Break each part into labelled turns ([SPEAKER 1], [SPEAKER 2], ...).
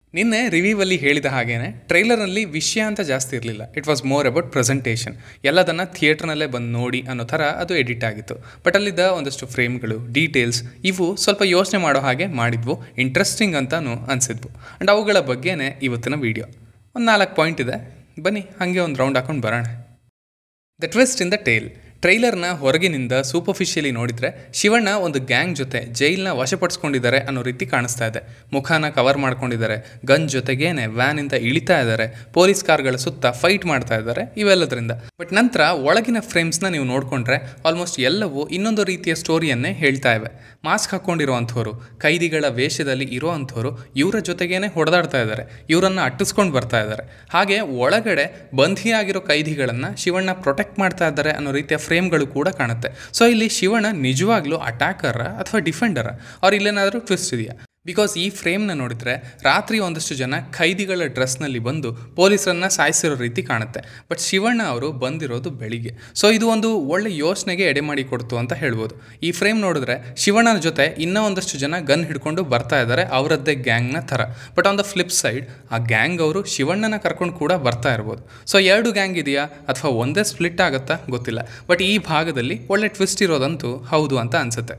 [SPEAKER 1] ನಿನ್ನೆ ರಿವ್ಯೂವಲ್ಲಿ ಹೇಳಿದ ಹಾಗೇನೆ ಟ್ರೈಲರ್ನಲ್ಲಿ ವಿಷಯ ಅಂತ ಜಾಸ್ತಿ ಇರಲಿಲ್ಲ it was more about presentation ಎಲ್ಲದನ್ನು ಥಿಯೇಟ್ರ್ನಲ್ಲೇ ಬಂದು ನೋಡಿ ಅನ್ನೋ ಥರ ಅದು ಎಡಿಟ್ ಆಗಿತ್ತು ಬಟ್ ಅಲ್ಲಿದ್ದ ಒಂದಷ್ಟು ಫ್ರೇಮ್ಗಳು ಡೀಟೇಲ್ಸ್ ಇವು ಸ್ವಲ್ಪ ಯೋಚನೆ ಮಾಡೋ ಹಾಗೆ ಮಾಡಿದ್ವು ಇಂಟ್ರೆಸ್ಟಿಂಗ್ ಅಂತಲೂ ಅನಿಸಿದ್ವು ಆ್ಯಂಡ್ ಅವುಗಳ ಬಗ್ಗೆನೇ ಇವತ್ತಿನ ವೀಡಿಯೋ ಒಂದು ನಾಲ್ಕು ಪಾಯಿಂಟ್ ಇದೆ ಬನ್ನಿ ಹಾಗೆ ಒಂದು ರೌಂಡ್ ಹಾಕೊಂಡು ಬರೋಣ the twist in the tail ಟ್ರೈಲರ್ನ ಹೊರಗಿನಿಂದ ಸೂಪರ್ಫಿಷಿಯಲಿ ನೋಡಿದರೆ ಶಿವಣ್ಣ ಒಂದು ಗ್ಯಾಂಗ್ ಜೊತೆ ಜೈಲ್ನ ವಶಪಡಿಸ್ಕೊಂಡಿದ್ದಾರೆ ಅನ್ನೋ ರೀತಿ ಕಾಣಿಸ್ತಾ ಇದೆ ಮುಖಾನ ಕವರ್ ಮಾಡ್ಕೊಂಡಿದ್ದಾರೆ ಗನ್ ಜೊತೆಗೇನೆ ವ್ಯಾನಿಂದ ಇಳಿತಾ ಇದ್ದಾರೆ ಪೊಲೀಸ್ ಕಾರ್ಗಳ ಸುತ್ತ ಫೈಟ್ ಮಾಡ್ತಾ ಇದ್ದಾರೆ ಇವೆಲ್ಲದರಿಂದ ಬಟ್ ನಂತರ ಒಳಗಿನ ಫ್ರೇಮ್ಸ್ನ ನೀವು ನೋಡಿಕೊಂಡ್ರೆ ಆಲ್ಮೋಸ್ಟ್ ಎಲ್ಲವೂ ಇನ್ನೊಂದು ರೀತಿಯ ಸ್ಟೋರಿಯನ್ನೇ ಹೇಳ್ತಾ ಇವೆ ಮಾಸ್ಕ್ ಹಾಕ್ಕೊಂಡಿರುವಂಥವ್ರು ಕೈದಿಗಳ ವೇಷದಲ್ಲಿ ಇರುವಂಥವ್ರು ಇವರ ಜೊತೆಗೇನೆ ಹೊಡೆದಾಡ್ತಾ ಇದ್ದಾರೆ ಇವರನ್ನು ಅಟ್ಟಿಸ್ಕೊಂಡು ಬರ್ತಾ ಇದ್ದಾರೆ ಹಾಗೆ ಒಳಗಡೆ ಬಂಧಿಯಾಗಿರೋ ಕೈದಿಗಳನ್ನು ಶಿವಣ್ಣ ಪ್ರೊಟೆಕ್ಟ್ ಮಾಡ್ತಾ ಇದ್ದಾರೆ ಅನ್ನೋ ರೀತಿಯ ಫ್ರೇಮ್ಗಳು ಕೂಡ ಕಾಣುತ್ತೆ ಸೊ ಇಲ್ಲಿ ಶಿವಣ್ಣ ನಿಜವಾಗ್ಲೂ ಅಟ್ಯಾಕರ ಅಥವಾ ಡಿಫೆಂಡರ ಅವ್ರು ಇಲ್ಲೇನಾದರೂ ಟ್ವಿಸ್ಟ್ ಇದೆಯಾ ಬಿಕಾಸ್ ಈ ಫ್ರೇಮ್ನ ನೋಡಿದರೆ ರಾತ್ರಿ ಒಂದಷ್ಟು ಜನ ಖೈದಿಗಳ ಡ್ರೆಸ್ನಲ್ಲಿ ಬಂದು ಪೊಲೀಸರನ್ನ ಸಾಯಿಸಿರೋ ರೀತಿ ಕಾಣುತ್ತೆ ಬಟ್ ಶಿವಣ್ಣ ಅವರು ಬಂದಿರೋದು ಬೆಳಿಗ್ಗೆ ಸೊ ಇದು ಒಂದು ಒಳ್ಳೆ ಯೋಚನೆಗೆ ಎಡೆ ಮಾಡಿ ಕೊಡ್ತು ಅಂತ ಹೇಳ್ಬೋದು ಈ ಫ್ರೇಮ್ ನೋಡಿದ್ರೆ ಶಿವಣ್ಣನ ಜೊತೆ ಇನ್ನೂ ಒಂದಷ್ಟು ಜನ ಗನ್ ಹಿಡ್ಕೊಂಡು ಬರ್ತಾ ಇದ್ದಾರೆ ಅವರದ್ದೇ ಗ್ಯಾಂಗ್ನ ಥರ but on the flip side ಆ ಗ್ಯಾಂಗ್ ಅವರು ಶಿವಣ್ಣನ ಕರ್ಕೊಂಡು ಕೂಡ ಬರ್ತಾ ಇರ್ಬೋದು ಸೊ ಎರಡು ಗ್ಯಾಂಗ್ ಇದೆಯಾ ಅಥವಾ ಒಂದೇ ಸ್ಪ್ಲಿಟ್ ಆಗುತ್ತಾ ಗೊತ್ತಿಲ್ಲ ಬಟ್ ಈ ಭಾಗದಲ್ಲಿ ಒಳ್ಳೆ ಟ್ವಿಸ್ಟ್ ಇರೋದಂತೂ ಹೌದು ಅಂತ ಅನಿಸುತ್ತೆ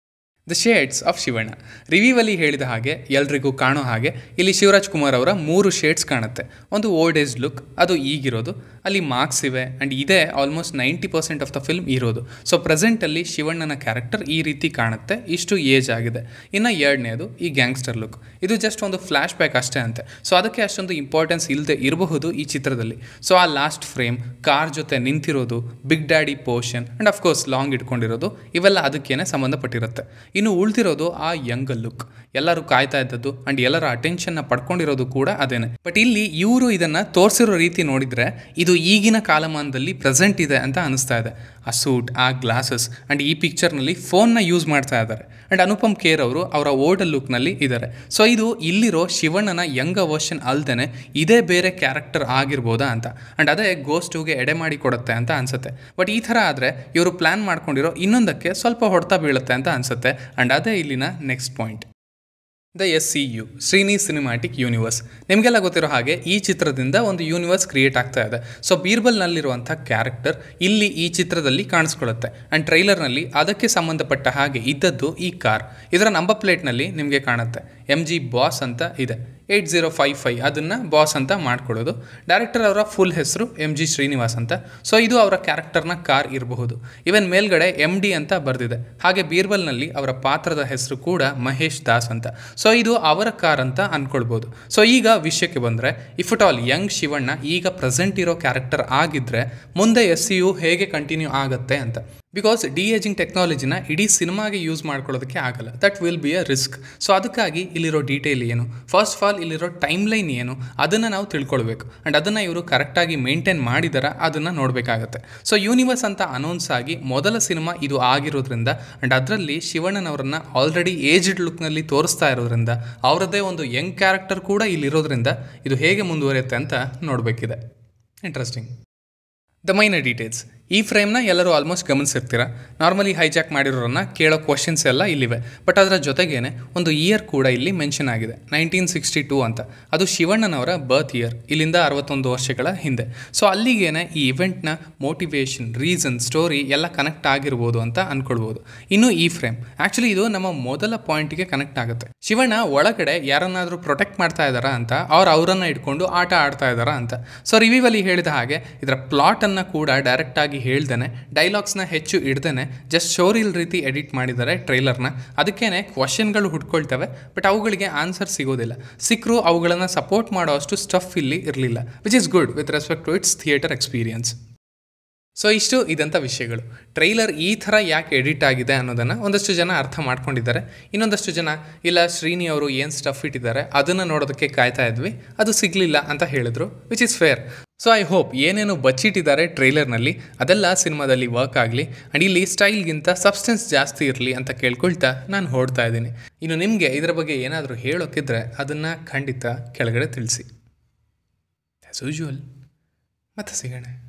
[SPEAKER 1] ದ ಶೇಡ್ಸ್ ಆಫ್ ಶಿವಣ್ಣ ರಿವ್ಯೂವಲ್ಲಿ ಹೇಳಿದ ಹಾಗೆ ಎಲ್ರಿಗೂ ಕಾಣೋ ಹಾಗೆ ಇಲ್ಲಿ ಶಿವರಾಜ್ ಕುಮಾರ್ ಅವರ ಮೂರು ಶೇಡ್ಸ್ ಕಾಣುತ್ತೆ ಒಂದು ಓಲ್ಡ್ ಏಜ್ ಲುಕ್ ಅದು ಈಗಿರೋದು ಅಲ್ಲಿ ಮಾರ್ಕ್ಸ್ ಇವೆ ಆ್ಯಂಡ್ ಇದೇ almost ninety percent of the film ಇರೋದು ಸೊ ಪ್ರೆಸೆಂಟಲ್ಲಿ ಶಿವಣ್ಣನ ಕ್ಯಾರೆಕ್ಟರ್ ಈ ರೀತಿ ಕಾಣುತ್ತೆ ಇಷ್ಟು ಏಜ್ ಆಗಿದೆ ಇನ್ನು ಎರಡನೇದು ಈ ಗ್ಯಾಂಗ್ಸ್ಟರ್ ಲುಕ್ ಇದು ಜಸ್ಟ್ ಒಂದು ಫ್ಲ್ಯಾಶ್ ಬ್ಯಾಕ್ ಅಷ್ಟೇ ಅಂತೆ ಸೊ ಅದಕ್ಕೆ ಅಷ್ಟೊಂದು ಇಂಪಾರ್ಟೆನ್ಸ್ ಇಲ್ಲದೆ ಇರಬಹುದು ಈ ಚಿತ್ರದಲ್ಲಿ ಸೊ ಆ ಲಾಸ್ಟ್ ಫ್ರೇಮ್ ಕಾರ್ ಜೊತೆ ನಿಂತಿರೋದು big daddy portion and of course long ಇಟ್ಕೊಂಡಿರೋದು ಇವೆಲ್ಲ ಅದಕ್ಕೇನೆ ಸಂಬಂಧಪಟ್ಟಿರುತ್ತೆ ಇನ್ನು ಉಳಿದಿರೋದು ಆ ಯಂಗ್ ಲುಕ್ ಎಲ್ಲರೂ ಕಾಯ್ತಾ ಇದ್ದದ್ದು ಆ್ಯಂಡ್ ಎಲ್ಲರ ಅಟೆನ್ಷನ್ನ ಪಡ್ಕೊಂಡಿರೋದು ಕೂಡ ಅದೇನೆ ಬಟ್ ಇಲ್ಲಿ ಇವರು ಇದನ್ನು ತೋರಿಸಿರೋ ರೀತಿ ನೋಡಿದರೆ ಇದು ಈಗಿನ ಕಾಲಮಾನದಲ್ಲಿ ಪ್ರೆಸೆಂಟ್ ಇದೆ ಅಂತ ಅನಿಸ್ತಾ ಇದೆ ಆ ಸೂಟ್ ಆ ಗ್ಲಾಸಸ್ ಆ್ಯಂಡ್ ಈ ಪಿಕ್ಚರ್ನಲ್ಲಿ ಫೋನ್ನ ಯೂಸ್ ಮಾಡ್ತಾ ಇದ್ದಾರೆ ಆ್ಯಂಡ್ ಅನುಪಮ್ ಖೇರ್ ಅವರು ಅವರ ಓಲ್ಡ್ ಲುಕ್ನಲ್ಲಿ ಇದ್ದಾರೆ ಸೊ ಇದು ಇಲ್ಲಿರೋ ಶಿವಣ್ಣನ ಯಂಗ ವರ್ಷನ್ ಅಲ್ದೇ ಇದೇ ಬೇರೆ ಕ್ಯಾರೆಕ್ಟರ್ ಆಗಿರ್ಬೋದಾ ಅಂತ ಆ್ಯಂಡ್ ಅದೇ ಗೋಸ್ಟುಗೆ ಎಡೆ ಮಾಡಿ ಕೊಡುತ್ತೆ ಅಂತ ಅನಿಸುತ್ತೆ ಬಟ್ ಈ ಥರ ಆದರೆ ಇವರು ಪ್ಲ್ಯಾನ್ ಮಾಡ್ಕೊಂಡಿರೋ ಇನ್ನೊಂದಕ್ಕೆ ಸ್ವಲ್ಪ ಹೊಡೆತ ಬೀಳುತ್ತೆ ಅಂತ ಅನಿಸುತ್ತೆ ಆ್ಯಂಡ್ ಅದೇ ಇಲ್ಲಿನ next point the S C U Srini cinematic universe ನಿಮಗೆಲ್ಲ ಗೊತ್ತಿರೋ ಹಾಗೆ ಈ ಚಿತ್ರದಿಂದ ಒಂದು ಯೂನಿವರ್ಸ್ ಕ್ರಿಯೇಟ್ ಆಗ್ತಾ ಇದೆ ಸೊ ಬೀರ್ಬಲ್ನಲ್ಲಿರುವಂಥ ಕ್ಯಾರೆಕ್ಟರ್ ಇಲ್ಲಿ ಈ ಚಿತ್ರದಲ್ಲಿ ಕಾಣಿಸ್ಕೊಳ್ಳುತ್ತೆ ಆ್ಯಂಡ್ ಟ್ರೈಲರ್ನಲ್ಲಿ ಅದಕ್ಕೆ ಸಂಬಂಧಪಟ್ಟ ಹಾಗೆ ಇದ್ದದ್ದು ಈ ಕಾರ್ ಇದರ ನಂಬರ್ ಪ್ಲೇಟ್ನಲ್ಲಿ ನಿಮಗೆ ಕಾಣುತ್ತೆ ಎಮ್ ಜಿ ಬಾಸ್ ಅಂತ ಇದೆ ಏಯ್ಟ್ ಜೀರೋ ಫೈವ್ ಫೈವ್ ಅದನ್ನು ಬಾಸ್ ಅಂತ ಮಾಡ್ಕೊಳ್ಳೋದು ಡೈರೆಕ್ಟರ್ ಅವರ ಫುಲ್ ಹೆಸರು ಎಮ್ ಜಿ ಶ್ರೀನಿವಾಸ್ ಅಂತ ಸೊ ಇದು ಅವರ ಕ್ಯಾರೆಕ್ಟರ್ನ ಕಾರ್ ಇರಬಹುದು ಇವನ್ ಮೇಲ್ಗಡೆ ಎಮ್ ಡಿ ಅಂತ ಬರೆದಿದೆ ಹಾಗೆ ಬೀರ್ಬಲ್ನಲ್ಲಿ ಅವರ ಪಾತ್ರದ ಹೆಸರು ಕೂಡ ಮಹೇಶ್ ದಾಸ್ ಅಂತ ಸೊ ಇದು ಅವರ ಕಾರ್ ಅಂತ ಅಂದ್ಕೊಳ್ಬೋದು ಸೊ ಈಗ ವಿಷಯಕ್ಕೆ ಬಂದರೆ if it all young Shivanna ಈಗ ಪ್ರೆಸೆಂಟ್ ಇರೋ ಕ್ಯಾರೆಕ್ಟರ್ ಆಗಿದ್ದರೆ ಮುಂದೆ ಎಸ್ ಸಿ ಯು ಹೇಗೆ ಕಂಟಿನ್ಯೂ ಆಗುತ್ತೆ ಅಂತ ಬಿಕಾಸ್ ಡಿ ಏಜಿಂಗ್ ಟೆಕ್ನಾಲಜಿನ ಇಡೀ ಸಿನಿಮಾಗೆ ಯೂಸ್ ಮಾಡ್ಕೊಳ್ಳೋದಕ್ಕೆ ಆಗಲ್ಲ that will be a risk so ಅದಕ್ಕಾಗಿ ಇಲ್ಲಿರೋ ಡೀಟೇಲ್ ಏನು ಫಸ್ಟ್ ಆಫ್ ಆಲ್ ಇಲ್ಲಿರೋ ಟೈಮ್ ಲೈನ್ ಏನು ಅದನ್ನು ನಾವು ತಿಳ್ಕೊಳ್ಬೇಕು ಆ್ಯಂಡ್ ಅದನ್ನು ಇವರು ಕರೆಕ್ಟಾಗಿ ಮೇಂಟೈನ್ ಮಾಡಿದಾರ ಅದನ್ನು ನೋಡಬೇಕಾಗತ್ತೆ ಸೊ ಯೂನಿವರ್ಸ್ ಅಂತ ಅನೌನ್ಸ್ ಆಗಿ ಮೊದಲ ಸಿನಿಮಾ ಇದು ಆಗಿರೋದ್ರಿಂದ ಆ್ಯಂಡ್ ಅದರಲ್ಲಿ ಶಿವಣ್ಣನವರನ್ನ ಆಲ್ರೆಡಿ ಏಜ್ಡ್ ಲುಕ್ನಲ್ಲಿ ತೋರಿಸ್ತಾ ಇರೋದ್ರಿಂದ ಅವರದ್ದೇ ಒಂದು ಯಂಗ್ ಕ್ಯಾರೆಕ್ಟರ್ ಕೂಡ ಇಲ್ಲಿರೋದ್ರಿಂದ ಇದು ಹೇಗೆ ಮುಂದುವರಿಯುತ್ತೆ ಅಂತ ನೋಡಬೇಕಿದೆ ಇಂಟ್ರೆಸ್ಟಿಂಗ್ ದ ಮೈನರ್ ಡೀಟೇಲ್ಸ್ ಈ ಫ್ರೇಮ್ನ ಎಲ್ಲರೂ ಆಲ್ಮೋಸ್ಟ್ ಗಮನಿಸಿರ್ತೀರ ನಾರ್ಮಲಿ ಹೈಜಾಕ್ ಮಾಡಿರೋರನ್ನ ಕೇಳೋ ಕ್ವಶನ್ಸ್ ಎಲ್ಲ ಇಲ್ಲಿವೆ ಬಟ್ ಅದರ ಜೊತೆಗೇನೆ ಒಂದು ಇಯರ್ ಕೂಡ ಇಲ್ಲಿ ಮೆನ್ಷನ್ ಆಗಿದೆ ನೈನ್ಟೀನ್ ಸಿಕ್ಸ್ಟಿ ಟೂ ಅಂತ ಅದು ಶಿವಣ್ಣನವರ ಬರ್ತ್ ಇಯರ್ ಇಲ್ಲಿಂದ ಅರವತ್ತೊಂದು ವರ್ಷಗಳ ಹಿಂದೆ ಸೊ ಅಲ್ಲಿಗೇನೆ ಈ ಇವೆಂಟ್ನ ಮೋಟಿವೇಶನ್ ರೀಸನ್ ಸ್ಟೋರಿ ಎಲ್ಲ ಕನೆಕ್ಟ್ ಆಗಿರ್ಬೋದು ಅಂತ ಅಂದ್ಕೊಳ್ಬೋದು ಇನ್ನು ಈ ಫ್ರೇಮ್ ಆ್ಯಕ್ಚುಲಿ ಇದು ನಮ್ಮ ಮೊದಲ ಪಾಯಿಂಟ್ಗೆ ಕನೆಕ್ಟ್ ಆಗುತ್ತೆ ಶಿವಣ್ಣ ಒಳಗಡೆ ಯಾರನ್ನಾದರೂ ಪ್ರೊಟೆಕ್ಟ್ ಮಾಡ್ತಾ ಇದ್ದಾರಾ ಅಂತ ಅವ್ರು ಅವರನ್ನು ಇಟ್ಕೊಂಡು ಆಟ ಆಡ್ತಾ ಇದ್ದಾರಾ ಅಂತ ಸೊ ರಿವ್ಯೂವಲ್ಲಿ ಹೇಳಿದ ಹಾಗೆ ಇದರ ಪ್ಲಾಟನ್ನು ಕೂಡ ಡೈರೆಕ್ಟಾಗಿ ಹೇಳ್ದೇನೆ ಡೈಲಾಗ್ಸ್ನ ಹೆಚ್ಚು ಇಡ್ದೇನೆ ಜಸ್ಟ್ ಶೋರಿಲ್ ರೀತಿ ಎಡಿಟ್ ಮಾಡಿದ್ದಾರೆ ಟ್ರೈಲರ್ನ ಅದಕ್ಕೇನೆ ಕ್ವಶನ್ಗಳು ಹುಡ್ಕೊಳ್ತವೆ ಬಟ್ ಅವುಗಳಿಗೆ ಆನ್ಸರ್ ಸಿಗೋದಿಲ್ಲ ಸಿಕ್ಕರು ಅವುಗಳನ್ನು ಸಪೋರ್ಟ್ ಮಾಡೋ ಅಷ್ಟು ಸ್ಟಫ್ ಇಲ್ಲಿ ಇರಲಿಲ್ಲ which is good with respect to its theatre experience so ಇಷ್ಟು ಇದಂಥ ವಿಷಯಗಳು ಟ್ರೈಲರ್ ಈ ಥರ ಯಾಕೆ ಎಡಿಟ್ ಆಗಿದೆ ಅನ್ನೋದನ್ನು ಒಂದಷ್ಟು ಜನ ಅರ್ಥ ಮಾಡ್ಕೊಂಡಿದ್ದಾರೆ ಇನ್ನೊಂದಷ್ಟು ಜನ ಇಲ್ಲ ಶ್ರೀನಿ ಅವರು ಏನು ಸ್ಟಫ್ ಇಟ್ಟಿದ್ದಾರೆ ಅದನ್ನು ನೋಡೋದಕ್ಕೆ ಕಾಯ್ತಾ ಇದ್ವಿ ಅದು ಸಿಗಲಿಲ್ಲ ಅಂತ ಹೇಳಿದ್ರು which is fair so I hope ಏನೇನು ಬಚ್ಚಿಟ್ಟಿದ್ದಾರೆ ಟ್ರೈಲರ್ನಲ್ಲಿ ಅದೆಲ್ಲ ಸಿನಿಮಾದಲ್ಲಿ ವರ್ಕ್ ಆಗಲಿ ಆ್ಯಂಡ್ ಇಲ್ಲಿ ಸ್ಟೈಲ್ಗಿಂತ ಸಬ್ಸ್ಟೆನ್ಸ್ ಜಾಸ್ತಿ ಇರಲಿ ಅಂತ ಕೇಳ್ಕೊಳ್ತಾ ನಾನು ಹೊಡ್ತಾ ಇದ್ದೀನಿ ಇನ್ನು ನಿಮಗೆ ಇದರ ಬಗ್ಗೆ ಏನಾದರೂ ಹೇಳೋಕ್ಕಿದ್ರೆ ಅದನ್ನು ಖಂಡಿತ ಕೆಳಗಡೆ ತಿಳಿಸಿ ಆ್ಯಸ್ ಯೂಶುವಲ್ ಮತ್ತೆ ಸಿಗೋಣ